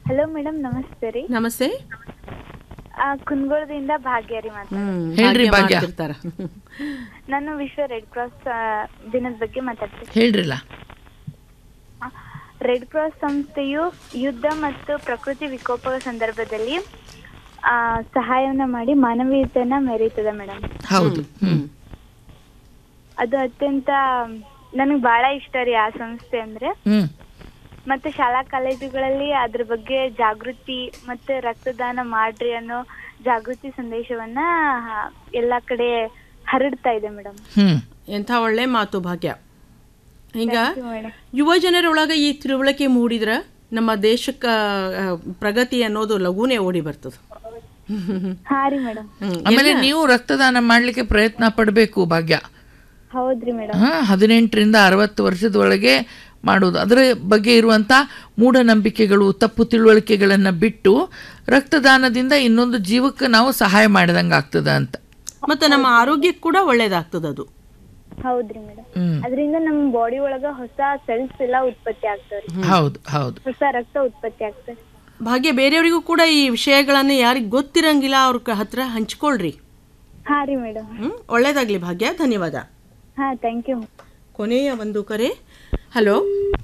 Hello madam ನಮಸ್ತೆ ರೀ ನಮಸ್ತೆ ಆ, ಕುಂದಗೋಳದಿಂದ ಭಾಗ್ಯ ರೀ ಮಾತು ಹ್ಮ್ ಹೇಳ್ರಿ ಭಾಗ್ಯ. ಮಾಡ್ತಿರ್ತಾರ. ನಾನು ವಿಶ್ವ ರೆಡ್ ಕ್ರಾಸ್ ಆ, ದಿನದ ಬಗ್ಗೆ ಮಾತಾಡ್ತೀನಿ ಹೇಳ್ರಿಲ್ಲ ರೆಡ್ ಕ್ರಾಸ್ ಸಂಸ್ಥೆಯು ಯುದ್ಧ ಮತ್ತು ಪ್ರಕೃತಿ ವಿಕೋಪದ ಸಂದರ್ಭದಲ್ಲಿ ಆ, ಸಹಾಯವನ್ನ ಮಾಡಿ ಮಾನವೀಯತೆಯನ್ನ ಮೆರೀತದೆ ಮೇಡಮ್ ಹೌದು ಹ್ಮ್ ಅದು ಅತ್ಯಂತ ನನಗೆ ಬಹಳ ಇಷ್ಟ ರೀ ಆ ಸಂಸ್ಥೆ ಅಂದ್ರೆ ಹ್ಮ್ ಮತ್ತೆ ಶಾಲಾ ಕಾಲೇಜುಗಳಲ್ಲಿ ಅದ್ರ ಬಗ್ಗೆ ಜಾಗೃತಿ ಮತ್ತೆ ರಕ್ತದಾನ ಮಾಡ್ರಿ ಅನ್ನೋ ಜಾಗೃತಿ ಸಂದೇಶವನ್ನ ಆ, ಎಲ್ಲಾ ಕಡೆ ಹರಡ್ತಾ ಇದೆ ಮೇಡಮ್ ಹ್ಮ್ ಎಂಥ ಒಳ್ಳೆ ಮಾತು ಭಾಗ್ಯ ಈಗ you, madam. ಯುವ ಜನರೊಳಗೆ ಈ ತಿಳುವಳಿಕೆ ಮೂಡಿದ್ರ ನಮ್ಮ ದೇಶಕ್ಕ ಆ, ಪ್ರಗತಿ ಅನ್ನೋದು ಲಘುನೇ ಓಡಿ ಬರ್ತದ ಹಾ ರೀ ಮೇಡಮ್ ಆಮೇಲೆ ನೀವು ರಕ್ತದಾನ ಮಾಡ್ಲಿಕ್ಕೆ ಪ್ರಯತ್ನ ಪಡಬೇಕು ಭಾಗ್ಯ ಹೌದ್ರಿ ಮೇಡಮ್ ಹಾ ಹದಿನೆಂಟರಿಂದ ಅರವತ್ತು ವರ್ಷದೊಳಗೆ ಮಾಡೋದು ಅದರ ಬಗ್ಗೆ ಇರುವಂತ ಮೂಢನಂಬಿಕೆಗಳು ತಪ್ಪು ತಿಳುವಳಿಕೆಗಳನ್ನ ಬಿಟ್ಟು ರಕ್ತದಾನದಿಂದ ಇನ್ನೊಂದು ಜೀವಕ್ಕೆ ನಾವು ಸಹಾಯ ಮಾಡಿದಂಗೆ ಆಗ್ತದ ಅಂತ ಮತ್ತೆ ನಮ್ಮ ಆರೋಗ್ಯಕ್ಕೆ ಕೂಡ ಒಳ್ಳೇದಾಗ್ತದ ಅದು ಹೌದ್ರಿ ಮೇಡಮ್ ಹ್ಮ್ ಅದರಿಂದ ನಮ್ ಬಾಡಿ ಒಳಗ ಹೊಸ ಸೆಲ್ಸ್ ಎಲ್ಲ ಉತ್ಪತ್ತಿ ಆಗ್ತಾವ್ರಿ ಹೌದು ಹೌದು ಹೊಸ ರಕ್ತ ಉತ್ಪತ್ತಿ ಆಗ್ತದೆ ಭಾಗ್ಯ ಬೇರೆಯವರಿಗೂ ಕೂಡ ಈ ವಿಷಯಗಳನ್ನ ಯಾರಿಗೆ ಗೊತ್ತಿರಂಗಿಲ್ಲ ಅವ್ರ ಕ- ಹತ್ರ ಹಂಚ್ಕೊಳ್ರಿ ಹಾ ರೀ ಮೇಡಮ್ ಹ್ಮ್ ಒಳ್ಳೇದಾಗ್ಲಿ ಭಾಗ್ಯ ಧನ್ಯವಾದ ಹಾ ಥ್ಯಾಂಕ್ ಯು ಕೊನೆಯ ಒಂದು ಕರೆ ಹಲೋ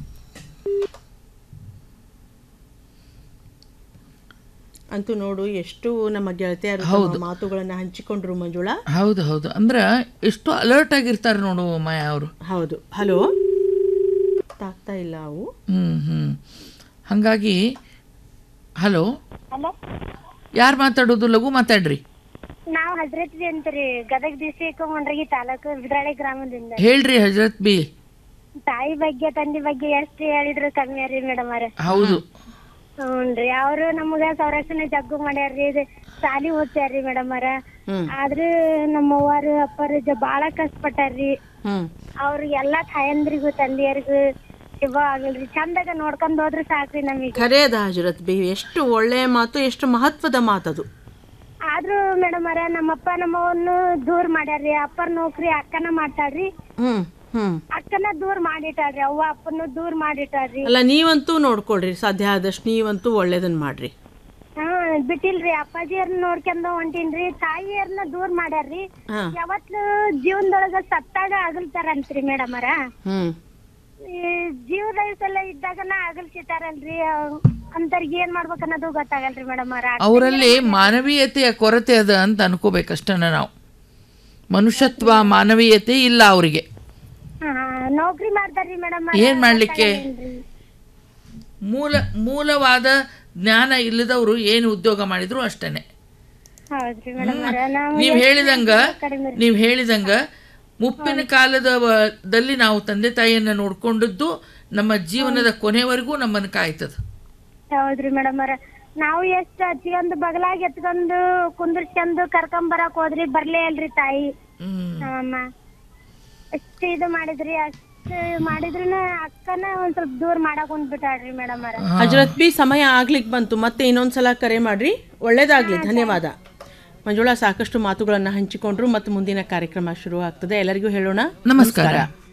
ಅಂತೂ ನೋಡು ಎಷ್ಟು ನಮ್ಮ ಗೆಳತಿಯರು ತಮ್ಮ ಮಾತುಗಳನ್ನ ಹಂಚಿಕೊಂಡ್ರು ಮಂಜುಳಾ ಹೌದು ಹೌದು ಅಂದ್ರ ಎಷ್ಟು ಅಲರ್ಟ್ ಆಗಿರ್ತಾರೆ ನೋಡು ಮಾಯ ಅವರು ಹೌದು ಹಲೋ ತಾಗ್ತಾ ಇಲ್ಲ ಅವು ಹ್ಮ್ ಹ್ಮ್ ಹಂಗಾಗಿ ಹಲೋ ಹಲೋ ಯಾರು ಮಾತಾಡೋದು ಲಘು ಮಾತಾಡ್ರಿ ನಾವು ಹಜರತ್ವಿ ಅಂತೀರಿ ಗದಗ ಡಿಸ್ಟ್ರಿಕ್ಟ್ ಮುಂಡ್ರಗಿ ತಾಲೂಕು ಬಿದ್ರಾಳಿ ಗ್ರಾಮದಿಂದ ಹೇಳ್ರಿ ಹಜರತ್ ಬಿ ತಾಯಿ ಬಗ್ಗೆ ತಂದೆ ಬಗ್ಗೆ ಎಷ್ಟು ಹೇಳಿದ್ರು ಕಮ್ಮಿ ರೀ ಮೇಡಮ್ ಅವ್ರ ಹೌದು ಹ್ಞೂನ್ರಿ ಅವರು ನಮಗ ಸಂರಕ್ಷಣೆ ಜಗ್ಗು ಮಾಡ್ಯಾರ್ರಿ ಇದು ಸಾಲಿ ಓದ್ಸ್ಯಾರ್ರಿ ಮೇಡಮ್ ಅವ್ರ ಹ್ಮ್ ಆದ್ರ ನಮ್ಮ ಅವ್ವಾರು ಅಪ್ಪರು ಜ ಬಾಳ ಕಷ್ಟಪಟ್ಟಾರ್ರಿ ಹ್ಮ್ ಅವ್ರ ಎಲ್ಲಾ ತಾಯಂದ್ರಿಗೂ ತಂದೆಯರಿಗೂ ಶಿವ ಆಗಲ್ರಿ ಚಂದಾಗ ನೋಡ್ಕೊಂಡ್ ಹೋದ್ರ ಸಾಕ್ರಿ ನಮಗೆ ಖರೇ ಅದ ಹಜರತ್ ಬಿ ಎಷ್ಟು ಒಳ್ಳೆಯ ಮಾತು ಎಷ್ಟು ಮಹತ್ವದ ಮಾತದು ಆದ್ರೂ ಮೇಡಮ್ ಅವ್ರ ನಮ್ಮಪ್ಪ ನಮ್ಮವನ್ನು ದೂರ ಮಾಡ್ಯಾರ್ರಿ ಅಪ್ಪರ್ ನೌಕರಿ ಅಕ್ಕನ ಮಾಡ್ತಾಳ್ರಿ ಹ್ಮ್ ಹ್ಮ್ ಅಕ್ಕನ ದೂರ ಮಾಡಿಟ್ಟಾಳ್ರಿ ಅವ್ವ ಅಪ್ಪನ ದೂರ ಮಾಡಿಟ್ಟಾಳ್ರಿ ಅಲ್ಲ ನೀವಂತೂ ನೋಡ್ಕೊಳ್ರಿ ಸಾಧ್ಯ ಆದಷ್ಟು ನೀವಂತೂ ಒಳ್ಳೇದನ್ನ ಮಾಡ್ರಿ ಹಾ ಬಿಟ್ಟಿಲ್ರಿ ಅಪ್ಪಾಜಿಯರ್ನ ನೋಡ್ಕೊಂಡ ಹೊಂಟೀನ್ರಿ ತಾಯಿಯರ್ನ ದೂರ ಮಾಡ್ಯಾರ್ರಿ ಹಾ ಯಾವತ್ಲು ಜೀವನದೊಳಗ ಸತ್ತಾಗ ಅಗಲ್ತಾರಂತ್ರಿ ಮೇಡಮ್ ಅರ ಹ್ಮ್ ಈ ಜೀವ ಎಲ್ಲ ಇದ್ದಾಗನ ಅಗಲ್ಸಿತಾರಲ್ರಿ ಅಂತರ್ಗೆ ಏನ್ ಮಾಡ್ಬೇಕು ಅನ್ನೋದು ಗೊತ್ತಾಗಲ್ರಿ ಮೇಡಮ್ ಅರ ಅವರಲ್ಲಿ ಮಾನವೀಯತೆಯ ಕೊರತೆ ಅದ ಅಂತ ಅನ್ಕೋಬೇಕಷ್ಟನ ನಾವು ಮನುಷ್ಯತ್ವ ಮಾನವೀಯತೆ ಇಲ್ಲ ಅವರಿಗೆ ನೌಕರಿ ಮಾಡ್ತಾರ್ರಿ ಮೇಡಮ್ ಏನ್ ಮಾಡ್ಲಿಕ್ಕೆ ಮೂಲ ಮೂಲವಾದ ಜ್ಞಾನ ಇಲ್ಲದವರು ಏನು ಉದ್ಯೋಗ ಮಾಡಿದ್ರು ಅಷ್ಟೇನೆ ಹೌದ್ರಿ ಮೇಡಮ್ ಅರ ನಾವು ನೀವು ಹೇಳಿದಂಗ ನೀವು ಹೇಳಿದಂಗ ಮುಪ್ಪಿನ ಕಾಲದ ವ- ದಲ್ಲಿ ನಾವು ತಂದೆ ತಾಯಿಯನ್ನ ನೋಡ್ಕೊಂಡದ್ದು ನಮ್ಮ ಜೀವನದ ಕೊನೆವರೆಗೂ ನಮ್ಮನ್ನು ಕಾಯ್ತದ ಹೌದ್ರಿ ಮೇಡಮ್ ಅರ ನಾವು ಎಷ್ಟ್ ಹಚ್ಕೊಂಡ್ ಬಗಲಾಗಿ ಎತ್ಕೊಂಡು ಕುಂದರ್ಸ್ಕೊಂಡು ಕರ್ಕೊಂಡ್ ಬರಾಕ್ ಹೋದ್ರಿ ಬರ್ಲೇ ಇಲ್ರಿ ತಾಯಿ ಹ್ಮ್ ಅಮ್ಮ ಅಷ್ಟು ಇದು ಮಾಡಿದ್ರಿ ಅಷ್ಟು ಮಾಡಿದ್ರನ ಅಕ್ಕನ ಒಂದ್ ಸ್ವಲ್ಪ ದೂರ ಮಾಡಕ್ ಕುಂದ್ಬಿಟ್ಟಾಳ್ರಿ ಮೇಡಮ್ ಅರ ಹಜರತ್ ಬಿ ಸಮಯ ಆಗ್ಲಿಕ್ಕೆ ಬಂತು ಮತ್ತೆ ಇನ್ನೊಂದ್ಸಲ ಕರೆ ಮಾಡ್ರಿ ಒಳ್ಳೇದಾಗ್ಲಿ ಧನ್ಯವಾದ ಮಂಜುಳಾ ಸಾಕಷ್ಟು ಮಾತುಗಳನ್ನು ಹಂಚಿಕೊಂಡ್ರು ಮತ್ತು ಮುಂದಿನ ಕಾರ್ಯಕ್ರಮ ಶುರು ಆಗ್ತದೆ ಎಲ್ಲರಿಗೂ ಹೇಳೋಣ ನಮಸ್ಕಾರ